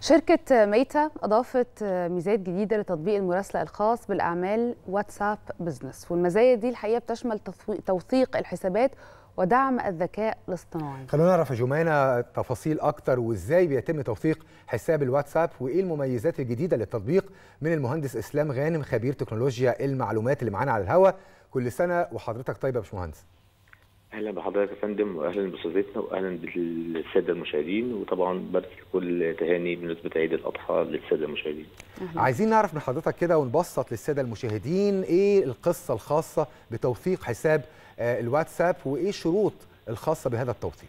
شركة ميتا أضافت ميزات جديدة لتطبيق المراسلة الخاص بالأعمال واتساب بزنس والمزايا دي الحقيقة بتشمل توثيق الحسابات ودعم الذكاء الاصطناعي خلونا نعرف يا جمانة تفاصيل أكتر وإزاي بيتم توثيق حساب الواتساب وإيه المميزات الجديدة للتطبيق من المهندس إسلام غانم خبير تكنولوجيا المعلومات اللي معانا على الهواء كل سنة وحضرتك طيب يا باشمهندس اهلا بحضرتك يا فندم واهلا باستاذتنا واهلا بالساده المشاهدين وطبعا برسل كل تهاني بمناسبه عيد الاضحى للساده المشاهدين. أهلا. عايزين نعرف من حضرتك كده ونبسط للساده المشاهدين ايه القصه الخاصه بتوثيق حساب الواتساب وايه الشروط الخاصه بهذا التوثيق؟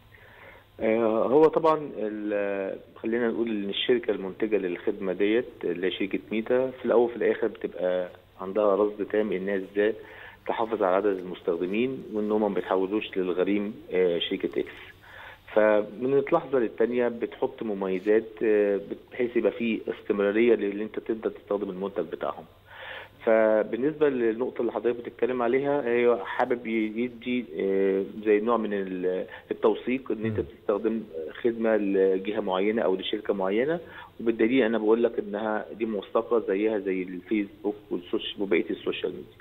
هو طبعا خلينا نقول ان الشركه المنتجه للخدمه ديت اللي هي شركه ميتا في الاول وفي الاخر بتبقى عندها رصد تام الناس ازاي تحافظ على عدد المستخدمين وان هم ما بيتحولوش للغريم شركه اكس فمن اللحظه للثانيه بتحط مميزات بحيث يبقى في استمراريه للي انت تقدر تستخدم المنتج بتاعهم فبالنسبه للنقطه اللي حضرتك بتتكلم عليها هي حابب يدي زي نوع من التوثيق ان انت بتستخدم خدمه لجهه معينه او لشركه معينه وبالدليل انا بقول لك انها دي موثقه زيها زي الفيسبوك وبقيه السوشيال ميديا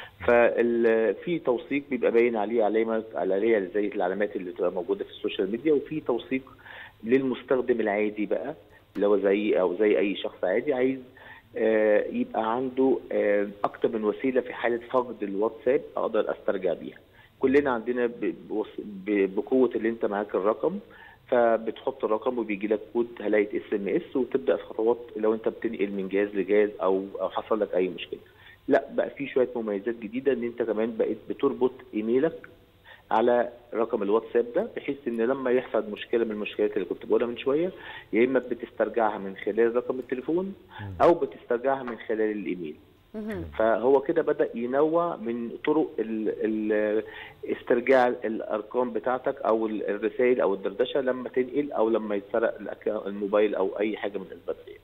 ففي توثيق بيبقى باين عليه علامه على زي العلامات اللي بتبقى موجوده في السوشيال ميديا وفي توثيق للمستخدم العادي بقى اللي هو زي او زي اي شخص عادي عايز آه يبقى عنده آه اكتر من وسيله في حاله فقد الواتساب اقدر استرجع بيها كلنا عندنا بقوه اللي انت معاك الرقم فبتحط الرقم وبيجي لك كود هلاقي اس ام اس وتبدا في خطوات لو انت بتنقل من جهاز لجهاز او او حصل لك اي مشكله لا بقى في شويه مميزات جديده ان انت كمان بقيت بتربط ايميلك على رقم الواتساب ده بحيث ان لما يحصل مشكله من المشكلات اللي كنت بقولها من شويه يا اما بتسترجعها من خلال رقم التليفون او بتسترجعها من خلال الايميل فهو كده بدا ينوع من طرق ال ال استرجاع الارقام بتاعتك او الرسائل او الدردشه لما تنقل او لما يتسرق الموبايل او اي حاجه من الاسباب دي.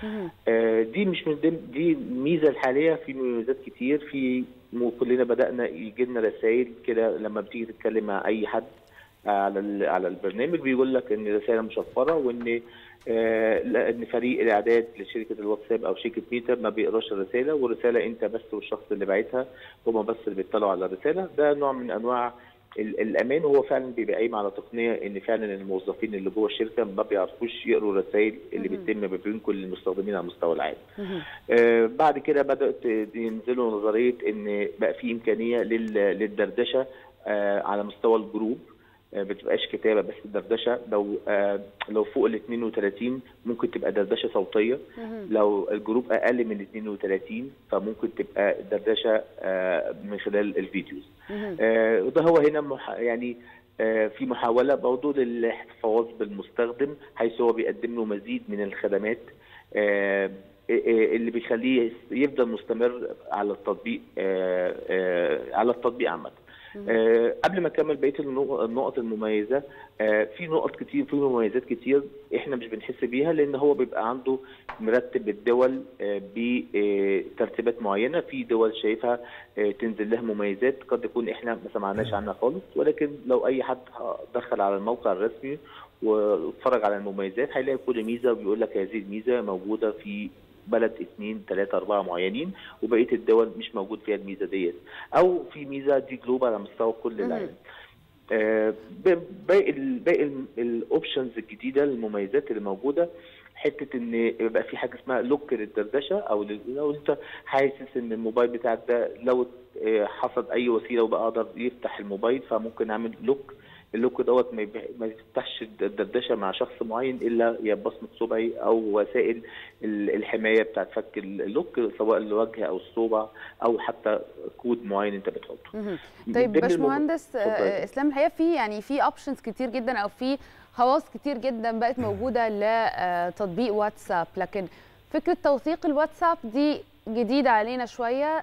آه دي مش من ضمن دي الميزه الحاليه في مميزات كتير في كلنا بدانا يجي لنا رسائل كده لما بتيجي تتكلم مع اي حد على على البرنامج بيقول لك ان الرساله مشفره وان آه ان فريق الاعداد لشركه الواتساب او شركه ميتا ما بيقراش الرساله والرساله انت بس والشخص اللي باعتها هم بس اللي بيطلعوا على الرساله ده نوع من انواع الامان وهو فعلا بيبقى قايم على تقنيه ان فعلا الموظفين اللي جوه الشركه ما بيعرفوش يقروا الرسائل اللي بتتم ما بين كل المستخدمين على مستوى العالم. آه بعد كده بدات ينزلوا نظريه ان بقى في امكانيه للدردشه آه على مستوى الجروب ما بتبقاش كتابه بس دردشه لو آه لو فوق ال 32 ممكن تبقى دردشه صوتيه لو الجروب اقل من 32 فممكن تبقى دردشه آه من خلال الفيديوز آه وده هو هنا مح يعني آه في محاوله برضه للاحتفاظ بالمستخدم حيث هو بيقدم له مزيد من الخدمات آه اللي بيخليه يفضل مستمر على التطبيق آه آه على التطبيق عامه آه قبل ما اكمل بقيه النقط المميزه آه في نقط كتير في مميزات كتير احنا مش بنحس بيها لان هو بيبقى عنده مرتب الدول آه بترتيبات معينه في دول شايفها آه تنزل لها مميزات قد يكون احنا ما سمعناش عنها خالص ولكن لو اي حد دخل على الموقع الرسمي واتفرج على المميزات هيلاقي كل ميزه وبيقول لك هذه الميزه موجوده في بلد اثنين ثلاثة أربعة معينين وبقية الدول مش موجود فيها الميزة ديت أو في ميزة دي جلوبال على مستوى كل العالم. آه باقي باقي الاوبشنز الجديده المميزات اللي موجوده حته ان يبقى في حاجه اسمها لوك للدردشه او لو انت حاسس ان الموبايل بتاعك ده لو حصل اي وسيله وبقى اقدر يفتح الموبايل فممكن اعمل لوك اللوك دوت ما يفتحش الدردشه مع شخص معين الا يا بصمه صبعي او وسائل الحمايه بتاعت فك اللوك سواء الوجه او الصبع او حتى كود معين انت بتحطه. طيب باشمهندس اسلام الحقيقه في يعني في اوبشنز كتير جدا او في خواص كتير جدا بقت موجوده لتطبيق واتساب لكن فكره توثيق الواتساب دي جديده علينا شويه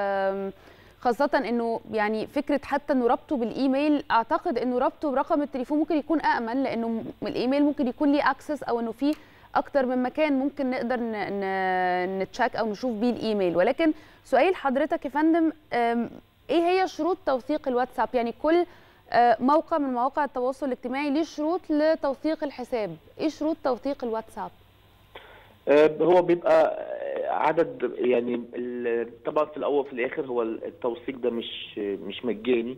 خاصة انه يعني فكرة حتى انه ربطه بالايميل اعتقد انه ربطه برقم التليفون ممكن يكون امن لانه الايميل ممكن يكون ليه اكسس او انه في اكتر من مكان ممكن نقدر نتشاك او نشوف بيه الايميل ولكن سؤال حضرتك يا فندم ايه هي شروط توثيق الواتساب يعني كل موقع من مواقع التواصل الاجتماعي ليه شروط لتوثيق الحساب ايه شروط توثيق الواتساب هو بيبقى عدد يعني طبعا في الاول وفي الاخر هو التوثيق ده مش مش مجاني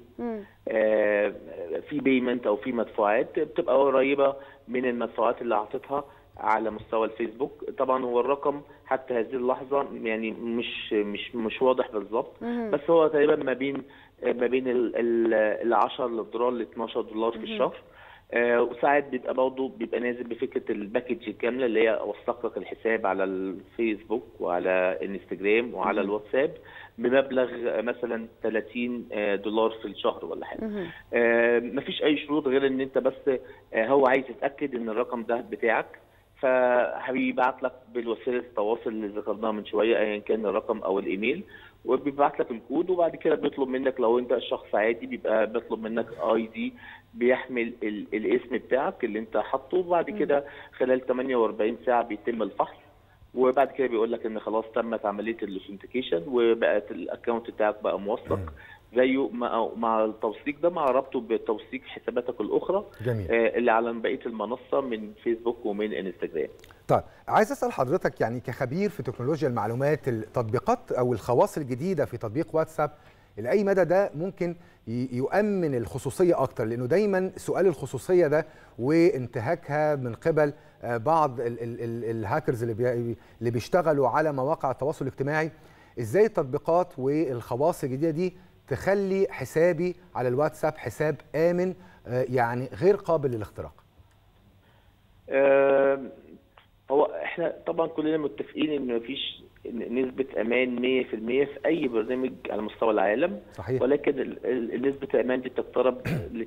في بيمنت او في مدفوعات بتبقى قريبه من المدفوعات اللي اعطيتها على مستوى الفيسبوك طبعا هو الرقم حتى هذه اللحظه يعني مش مش مش واضح بالظبط بس هو تقريبا ما بين ما بين ال 10 دولار ل 12 دولار في الشهر آه وساعات بيبقى برضه بيبقى نازل بفكره الباكج الكامله اللي هي اوثق لك الحساب على الفيسبوك وعلى انستجرام وعلى الواتساب بمبلغ مثلا 30 دولار في الشهر ولا حاجه. آه مفيش اي شروط غير ان انت بس آه هو عايز يتاكد ان الرقم ده بتاعك فهيبعت لك بالوسيله التواصل اللي ذكرناها من شويه ايا كان الرقم او الايميل وبيبعت لك الكود وبعد كده بيطلب منك لو انت شخص عادي بيبقى بيطلب منك اي دي بيحمل ال الاسم بتاعك اللي انت حاطه وبعد كده خلال 48 ساعه بيتم الفحص وبعد كده بيقول لك ان خلاص تمت عمليه الاوثنتيكيشن وبقت الاكونت بتاعك بقى موثق زيه مع مع التوثيق ده مع ربطه بتوثيق حساباتك الاخرى جميل. آه اللي على بقيه المنصه من فيسبوك ومن انستجرام. طيب عايز اسال حضرتك يعني كخبير في تكنولوجيا المعلومات التطبيقات او الخواص الجديده في تطبيق واتساب لاي مدى ده ممكن يؤمن الخصوصيه اكتر لانه دايما سؤال الخصوصيه ده وانتهاكها من قبل بعض ال ال ال الهاكرز اللي بي اللي بيشتغلوا على مواقع التواصل الاجتماعي ازاي التطبيقات والخواص الجديده دي تخلي حسابي على الواتساب حساب امن يعني غير قابل للاختراق أه هو احنا طبعا كلنا متفقين ان مفيش نسبة امان 100% في اي برنامج على مستوى العالم صحيح. ولكن نسبة الامان دي بتقترب ل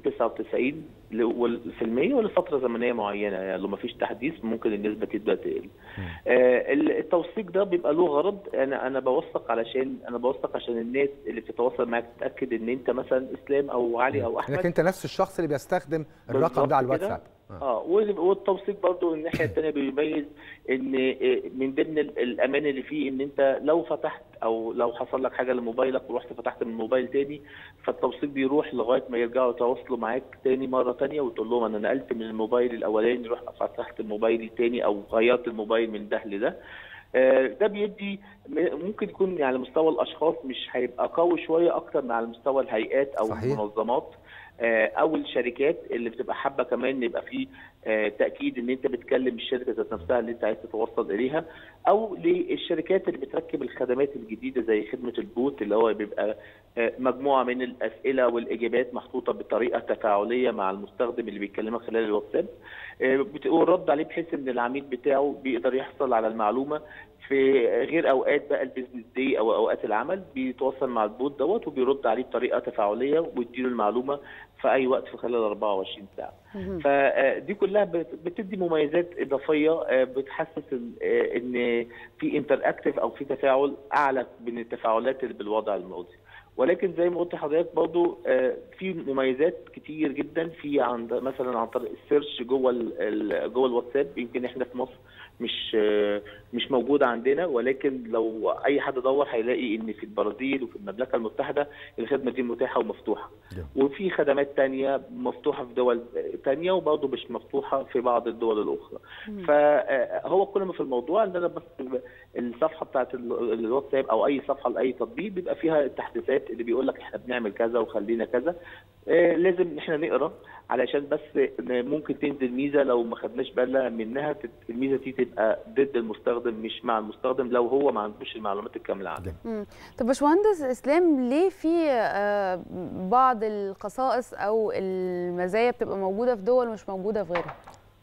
99% ولفترة زمنية معينة يعني لو مفيش تحديث ممكن النسبة تبدا تقل. آه التوثيق ده بيبقى له غرض انا انا بوثق علشان انا بوثق عشان الناس اللي بتتواصل معاك تتاكد ان انت مثلا اسلام او علي او احمد انك انت نفس الشخص اللي بيستخدم الرقم ده على الواتساب اه والتوثيق برضو الناحيه الثانيه بيميز ان من ضمن الامان اللي فيه ان انت لو فتحت او لو حصل لك حاجه لموبايلك ورحت فتحت من موبايل تاني فالتوثيق بيروح لغايه ما يرجعوا يتواصلوا معاك تاني مره تانيه وتقول لهم انا نقلت من الموبايل الاولاني رحت فتحت الموبايل التاني او غيرت الموبايل من ده لده ده بيدي ممكن يكون يعني على مستوى الاشخاص مش هيبقى قوي شويه اكتر من على مستوى الهيئات او صحيح. المنظمات او الشركات اللي بتبقى حابه كمان يبقى في تاكيد ان انت بتكلم الشركه ذات نفسها اللي انت عايز تتوصل اليها او للشركات اللي بتركب الخدمات الجديده زي خدمه البوت اللي هو بيبقى مجموعه من الاسئله والاجابات محطوطه بطريقه تفاعليه مع المستخدم اللي بيكلمك خلال الواتساب والرد عليه بحيث ان العميل بتاعه بيقدر يحصل على المعلومه في غير اوقات بقى البيزنس دي او اوقات العمل بيتواصل مع البوت دوت وبيرد عليه بطريقه تفاعليه ويديله المعلومه في اي وقت في خلال 24 ساعه. فدي كلها بتدي مميزات اضافيه بتحسس ان في انتر اكتف او في تفاعل اعلى من التفاعلات اللي بالوضع الماضي. ولكن زي ما قلت لحضرتك برضو في مميزات كتير جدا في عند مثلا عن طريق السيرش جوه جوه الواتساب يمكن احنا في مصر مش مش موجوده عندنا ولكن لو اي حد دور هيلاقي ان في البرازيل وفي المملكه المتحده الخدمه دي متاحه ومفتوحه وفي خدمات تانية مفتوحه في دول تانية وبرضه مش مفتوحه في بعض الدول الاخرى فهو كل ما في الموضوع ان انا بس الصفحه بتاعت الواتساب او اي صفحه لاي تطبيق بيبقى فيها التحديثات اللي بيقول لك احنا بنعمل كذا وخلينا كذا لازم احنا نقرا علشان بس ممكن تنزل ميزه لو ما خدناش بالنا منها الميزه دي تبقى ضد المستخدم مش مع المستخدم لو هو ما عندوش المعلومات الكامله عنه. طب باشمهندس اسلام ليه في بعض الخصائص او المزايا بتبقى موجوده في دول مش موجوده في غيرها؟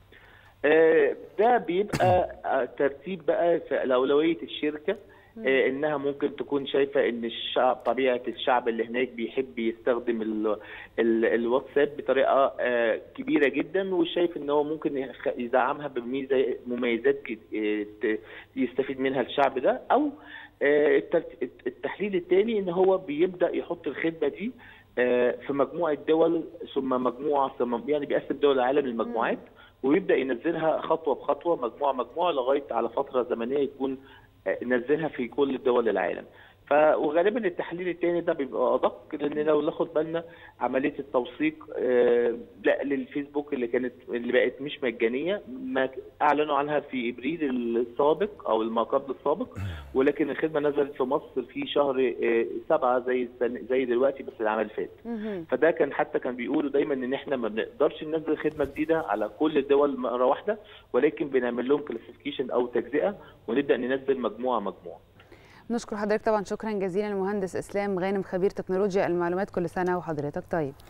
ده بيبقى ترتيب بقى في اولويه الشركه انها ممكن تكون شايفه ان الشعب طبيعه الشعب اللي هناك بيحب يستخدم ال ال الواتساب بطريقه كبيره جدا وشايف ان هو ممكن يدعمها بميزه مميزات يستفيد منها الشعب ده او التحليل الثاني ان هو بيبدا يحط الخدمه دي في مجموعه دول ثم مجموعه ثم يعني بيقسم دول العالم لمجموعات ويبدا ينزلها خطوه بخطوه مجموعه مجموعه لغايه على فتره زمنيه يكون نزلها في كل دول العالم ف وغالبا التحليل الثاني ده بيبقى ادق لان لو ناخد بالنا عمليه التوثيق آه لا للفيسبوك اللي كانت اللي بقت مش مجانيه ما اعلنوا عنها في ابريل السابق او ما قبل السابق ولكن الخدمه نزلت في مصر في شهر آه سبعه زي زي دلوقتي بس العام اللي فات فده كان حتى كان بيقولوا دايما ان احنا ما بنقدرش ننزل خدمه جديده على كل الدول مره واحده ولكن بنعمل لهم كلاسيفيكيشن او تجزئه ونبدا ننزل مجموعه مجموعه نشكر حضرتك طبعا شكرا جزيلا المهندس اسلام غانم خبير تكنولوجيا المعلومات كل سنه وحضرتك طيب